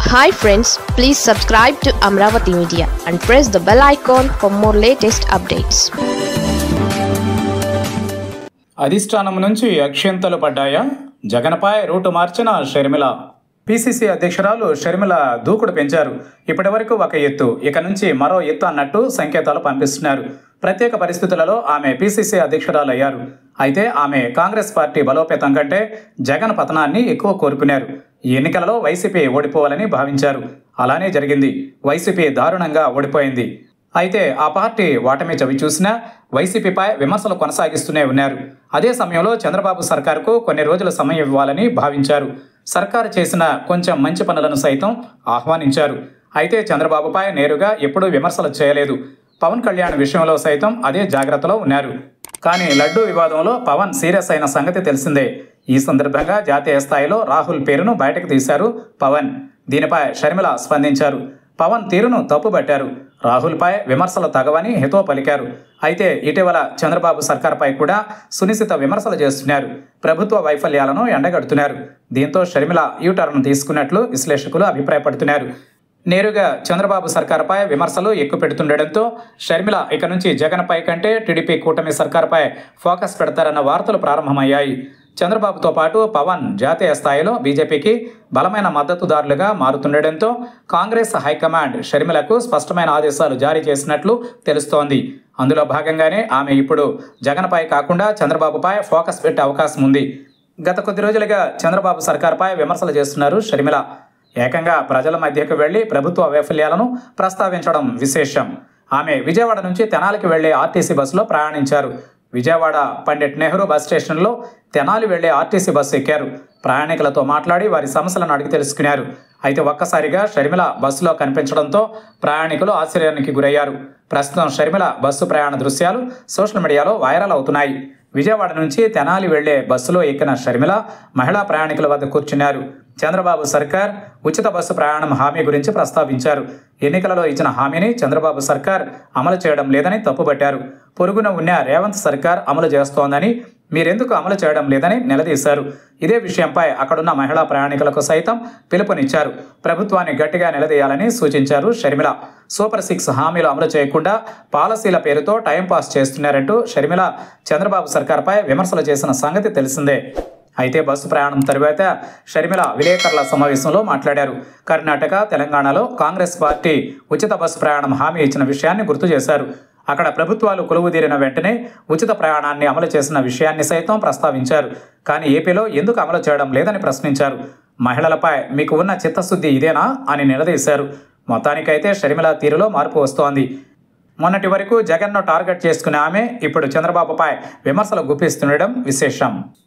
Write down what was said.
hi friends please subscribe to Amaravati media and press the bell icon for more latest updates అధిష్టానం నుంచి అక్షింతలు పడ్డాయా జగన్పై రూటు మార్చిన షర్మిల పిసిసి అధ్యక్షురాలు షర్మిల దూకుడు పెంచారు ఇప్పటి వరకు ఒక ఎత్తు ఇక నుంచి మరో ఎత్తు అన్నట్టు సంకేతాలు పంపిస్తున్నారు ప్రత్యేక పరిస్థితులలో ఆమె పిసిసి అధ్యక్షురాలు అయ్యారు అయితే ఆమె కాంగ్రెస్ పార్టీ బలోపేతం కంటే జగన్ పతనాన్ని ఎక్కువ కోరుకున్నారు ఈ ఎన్నికలలో వైసీపీ ఓడిపోవాలని భావించారు అలానే జరిగింది వైసీపీ దారుణంగా ఓడిపోయింది అయితే ఆ పార్టీ ఓటమి చవి చూసినా వైసీపీపై విమర్శలు కొనసాగిస్తూనే ఉన్నారు అదే సమయంలో చంద్రబాబు సర్కారుకు కొన్ని రోజుల సమయం ఇవ్వాలని భావించారు సర్కారు చేసిన కొంచెం మంచి పనులను సైతం ఆహ్వానించారు అయితే చంద్రబాబుపై నేరుగా ఎప్పుడూ విమర్శలు చేయలేదు పవన్ కళ్యాణ్ విషయంలో సైతం అదే జాగ్రత్తలో ఉన్నారు కానీ లడ్డూ వివాదంలో పవన్ సీరియస్ అయిన సంగతి తెలిసిందే ఈ సందర్భంగా జాతీయ స్థాయిలో రాహుల్ పేరును బయటకు తీశారు పవన్ దీనిపై షర్మిల స్పందించారు పవన్ తీరును తప్పుబట్టారు రాహుల్పై విమర్శలు తగవని హితో పలికారు అయితే ఇటీవల చంద్రబాబు సర్కార్పై కూడా సునిశిత విమర్శలు చేస్తున్నారు ప్రభుత్వ వైఫల్యాలను ఎండగడుతున్నారు దీంతో షర్మిల యూటర్న్ తీసుకున్నట్లు విశ్లేషకులు అభిప్రాయపడుతున్నారు నేరుగా చంద్రబాబు సర్కార్పై విమర్శలు ఎక్కువ పెడుతుండటంతో షర్మిల ఇక నుంచి జగన్పై కంటే టీడీపీ కూటమి సర్కార్పై ఫోకస్ పెడతారన్న వార్తలు ప్రారంభమయ్యాయి చంద్రబాబుతో పాటు పవన్ జాతీయ స్థాయిలో బీజేపీకి బలమైన మద్దతుదారులుగా మారుతుండటంతో కాంగ్రెస్ హైకమాండ్ షర్మిలకు స్పష్టమైన ఆదేశాలు జారీ చేసినట్లు తెలుస్తోంది అందులో భాగంగానే ఆమె ఇప్పుడు జగన్పై కాకుండా చంద్రబాబుపై ఫోకస్ పెట్టే అవకాశం ఉంది గత కొద్ది రోజులుగా చంద్రబాబు సర్కార్పై విమర్శలు చేస్తున్నారు షర్మిల ఏకంగా ప్రజల మధ్యకు వెళ్లి ప్రభుత్వ వైఫల్యాలను ప్రస్తావించడం విశేషం ఆమె విజయవాడ నుంచి తెనాలికి వెళ్లే ఆర్టీసీ బస్సులో ప్రయాణించారు విజయవాడ పండిట్ నెహ్రూ బస్ స్టేషన్లో తెనాలి వెళ్లే ఆర్టీసీ బస్సు ఎక్కారు ప్రయాణికులతో మాట్లాడి వారి సమస్యలను అడిగి తెలుసుకున్నారు అయితే ఒక్కసారిగా షర్మిల బస్సులో కనిపించడంతో ప్రయాణికులు ఆశ్చర్యానికి గురయ్యారు ప్రస్తుతం షర్మిల బస్సు ప్రయాణ దృశ్యాలు సోషల్ మీడియాలో వైరల్ అవుతున్నాయి విజయవాడ నుంచి తెనాలి వెళ్లే బస్సులో ఎక్కిన షర్మిల మహిళా ప్రయాణికుల వద్ద కూర్చున్నారు చంద్రబాబు సర్కార్ ఉచిత బస్సు ప్రయాణం హామీ గురించి ప్రస్తావించారు ఎన్నికలలో ఇచ్చిన హామీని చంద్రబాబు సర్కార్ అమలు చేయడం లేదని తప్పుపట్టారు పొరుగున ఉన్న రేవంత్ సర్కార్ అమలు చేస్తోందని మీరెందుకు అమలు చేయడం లేదని నిలదీశారు ఇదే విషయంపై అక్కడున్న మహిళా ప్రయాణికులకు సైతం పిలుపునిచ్చారు ప్రభుత్వాన్ని గట్టిగా నిలదీయాలని సూచించారు షర్మిల సూపర్ సిక్స్ హామీలు అమలు చేయకుండా పాలసీల పేరుతో టైంపాస్ చేస్తున్నారంటూ షర్మిల చంద్రబాబు సర్కార్పై విమర్శలు చేసిన సంగతి తెలిసిందే అయితే బస్సు ప్రయాణం తరువాత షర్మిల విలేకరుల సమావేశంలో మాట్లాడారు కర్ణాటక తెలంగాణలో కాంగ్రెస్ పార్టీ ఉచిత బస్సు ప్రయాణం హామీ ఇచ్చిన విషయాన్ని గుర్తు చేశారు అక్కడ ప్రభుత్వాలు కొలువుదీరిన వెంటనే ఉచిత ప్రయాణాన్ని అమలు చేసిన విషయాన్ని సైతం ప్రస్తావించారు కానీ ఏపీలో ఎందుకు అమలు చేయడం లేదని ప్రశ్నించారు మహిళలపై మీకు ఉన్న చిత్తశుద్ధి ఇదేనా అని నిలదీశారు మొత్తానికైతే షర్మిల తీరులో మార్పు వస్తోంది మొన్నటి వరకు జగన్ను టార్గెట్ చేసుకునే ఆమె ఇప్పుడు చంద్రబాబుపై విమర్శలు గుప్పిస్తుండడం విశేషం